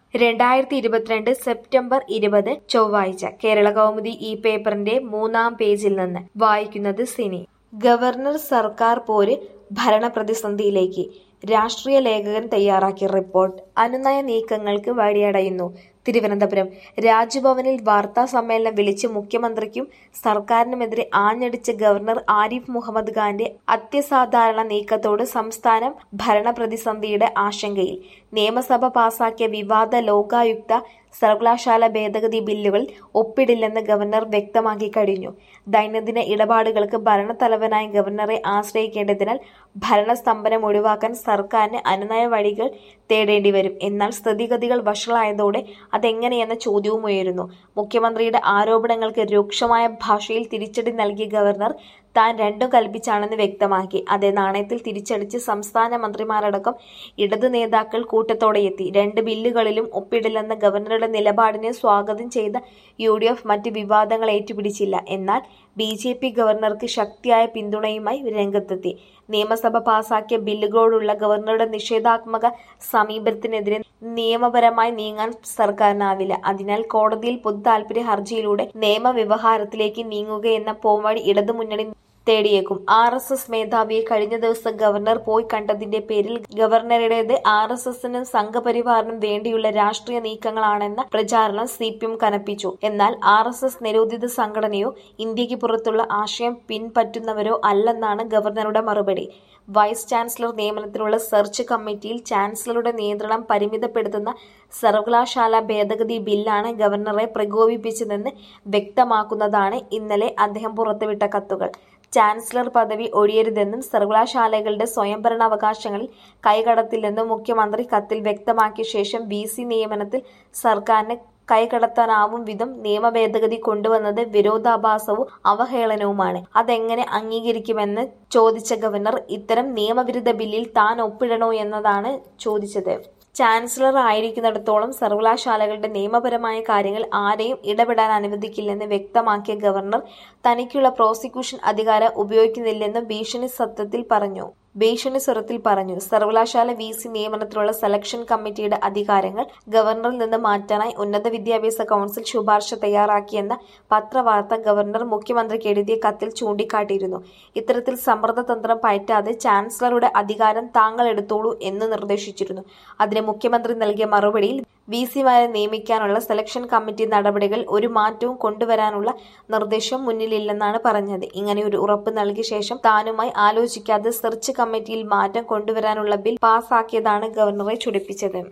രണ്ടായിരത്തി ഇരുപത്തിരണ്ട് സെപ്റ്റംബർ ഇരുപത് ചൊവ്വാഴ്ച കേരള കൗമുദി ഈ പേപ്പറിന്റെ മൂന്നാം പേജിൽ നിന്ന് വായിക്കുന്നത് സിനി ഗവർണർ സർക്കാർ പോര് ഭരണപ്രതിസന്ധിയിലേക്ക് രാഷ്ട്രീയ ലേഖകൻ തയ്യാറാക്കിയ റിപ്പോർട്ട് അനുനയ നീക്കങ്ങൾക്ക് വഴിയടയുന്നു തിരുവനന്തപുരം രാജ്ഭവനിൽ വാർത്താ സമ്മേളനം വിളിച്ച് മുഖ്യമന്ത്രിക്കും സർക്കാരിനുമെതിരെ ആഞ്ഞടിച്ച ഗവർണർ ആരിഫ് മുഹമ്മദ് ഖാന്റെ അത്യസാധാരണ നീക്കത്തോട് സംസ്ഥാനം ഭരണപ്രതിസന്ധിയുടെ ആശങ്കയിൽ നിയമസഭ പാസാക്കിയ വിവാദ ലോകായുക്ത സർവകലാശാല ഭേദഗതി ബില്ലുകൾ ഒപ്പിടില്ലെന്ന് ഗവർണർ വ്യക്തമാക്കി കഴിഞ്ഞു ദൈനംദിന ഇടപാടുകൾക്ക് ഭരണത്തലവനായ ഗവർണറെ ആശ്രയിക്കേണ്ടതിനാൽ ഭരണസ്തംഭനം ഒഴിവാക്കാൻ സർക്കാരിന് അനുനയ വഴികൾ തേടേണ്ടി വരും എന്നാൽ സ്ഥിതിഗതികൾ വഷളായതോടെ അതെങ്ങനെയെന്ന ചോദ്യവും ഉയരുന്നു മുഖ്യമന്ത്രിയുടെ ആരോപണങ്ങൾക്ക് രൂക്ഷമായ ഭാഷയിൽ തിരിച്ചടി നൽകിയ ഗവർണർ താൻ രണ്ടും കൽപ്പിച്ചാണെന്ന് വ്യക്തമാക്കി അതേ നാണയത്തിൽ തിരിച്ചടിച്ച് സംസ്ഥാന മന്ത്രിമാരടക്കം ഇടതു നേതാക്കൾ കൂട്ടത്തോടെ എത്തി രണ്ട് ബില്ലുകളിലും ഒപ്പിടില്ലെന്ന ഗവർണറുടെ നിലപാടിനെ സ്വാഗതം ചെയ്ത യു ഡി എഫ് മറ്റ് വിവാദങ്ങൾ ഏറ്റുപിടിച്ചില്ല എന്നാൽ ബി ജെ പി ഗവർണർക്ക് ശക്തിയായ പിന്തുണയുമായി രംഗത്തെത്തി നിയമസഭ പാസാക്കിയ ബില്ലുകളോടുള്ള ഗവർണറുടെ നിഷേധാത്മക സമീപനത്തിനെതിരെ നിയമപരമായി നീങ്ങാൻ സർക്കാരിനാവില്ല അതിനാൽ കോടതിയിൽ പൊതു താൽപര്യ ഹർജിയിലൂടെ നിയമവ്യവഹാരത്തിലേക്ക് നീങ്ങുകയെന്ന പോംവഴി ഇടതുമുന്നണി തേടിയേക്കും ആർ എസ് എസ് മേധാവിയെ കഴിഞ്ഞ ദിവസം ഗവർണർ പോയി കണ്ടതിന്റെ പേരിൽ ഗവർണറുടേത് ആർ എസ് എസിനും സംഘപരിവാറിനും വേണ്ടിയുള്ള രാഷ്ട്രീയ നീക്കങ്ങളാണെന്ന പ്രചാരണം സി പി എം കനപ്പിച്ചു എന്നാൽ ആർ എസ് എസ് നിരോധിത സംഘടനയോ ഇന്ത്യക്ക് പുറത്തുള്ള ആശയം പിൻപറ്റുന്നവരോ അല്ലെന്നാണ് ഗവർണറുടെ മറുപടി വൈസ് ചാൻസലർ നിയമനത്തിനുള്ള സെർച്ച് കമ്മിറ്റിയിൽ ചാൻസലറുടെ നിയന്ത്രണം പരിമിതപ്പെടുത്തുന്ന സർവകലാശാല ഭേദഗതി ബില്ലാണ് ഗവർണറെ പ്രകോപിപ്പിച്ചതെന്ന് വ്യക്തമാക്കുന്നതാണ് ഇന്നലെ അദ്ദേഹം പുറത്തുവിട്ട കത്തുകൾ ചാൻസലർ പദവി ഒഴിയരുതെന്നും സർവകലാശാലകളുടെ സ്വയംഭരണാവകാശങ്ങളിൽ കൈകടത്തില്ലെന്നും മുഖ്യമന്ത്രി കത്തിൽ വ്യക്തമാക്കിയ ശേഷം വി സി നിയമനത്തിൽ സർക്കാരിന് കൈകടത്താനാവും വിധം നിയമ ഭേദഗതി കൊണ്ടുവന്നത് വിരോധാഭാസവും അവഹേളനവുമാണ് അതെങ്ങനെ അംഗീകരിക്കുമെന്ന് ചോദിച്ച ഗവർണർ ഇത്തരം നിയമവിരുദ്ധ ബില്ലിൽ താൻ ഒപ്പിടണോ എന്നതാണ് ചോദിച്ചത് ചാൻസലർ ആയിരിക്കുന്നിടത്തോളം സർവകലാശാലകളുടെ നിയമപരമായ കാര്യങ്ങൾ ആരെയും ഇടപെടാൻ അനുവദിക്കില്ലെന്ന് വ്യക്തമാക്കിയ ഗവർണർ തനിക്കുള്ള പ്രോസിക്യൂഷൻ അധികാരം ഉപയോഗിക്കുന്നില്ലെന്നും ഭീഷണി സത്യത്തിൽ പറഞ്ഞു ഭീഷണി സ്വരത്തിൽ പറഞ്ഞു സർവകലാശാല വി സി നിയമനത്തിലുള്ള സെലക്ഷൻ കമ്മിറ്റിയുടെ അധികാരങ്ങൾ ഗവർണറിൽ നിന്ന് മാറ്റാനായി ഉന്നത വിദ്യാഭ്യാസ കൗൺസിൽ ശുപാർശ തയ്യാറാക്കിയെന്ന പത്രവാർത്ത ഗവർണർ മുഖ്യമന്ത്രിക്ക് എഴുതിയ കത്തിൽ ചൂണ്ടിക്കാട്ടിയിരുന്നു ഇത്തരത്തിൽ സമ്മർദ്ദതന്ത്രം പയറ്റാതെ ചാൻസലറുടെ അധികാരം താങ്കൾ എടുത്തോളൂ എന്ന് നിർദ്ദേശിച്ചിരുന്നു അതിന് മുഖ്യമന്ത്രി നൽകിയ മറുപടിയിൽ വി സിമാരെ നിയമിക്കാനുള്ള സെലക്ഷൻ കമ്മിറ്റി നടപടികൾ ഒരു മാറ്റവും കൊണ്ടുവരാനുള്ള നിർദ്ദേശം മുന്നിലില്ലെന്നാണ് പറഞ്ഞത് ഇങ്ങനെ ഒരു ഉറപ്പ് നൽകിയ ശേഷം താനുമായി ആലോചിക്കാതെ സെർച്ച് കമ്മിറ്റിയിൽ മാറ്റം കൊണ്ടുവരാനുള്ള ബിൽ പാസാക്കിയതാണ് ഗവർണറെ ചൊടിപ്പിച്ചത്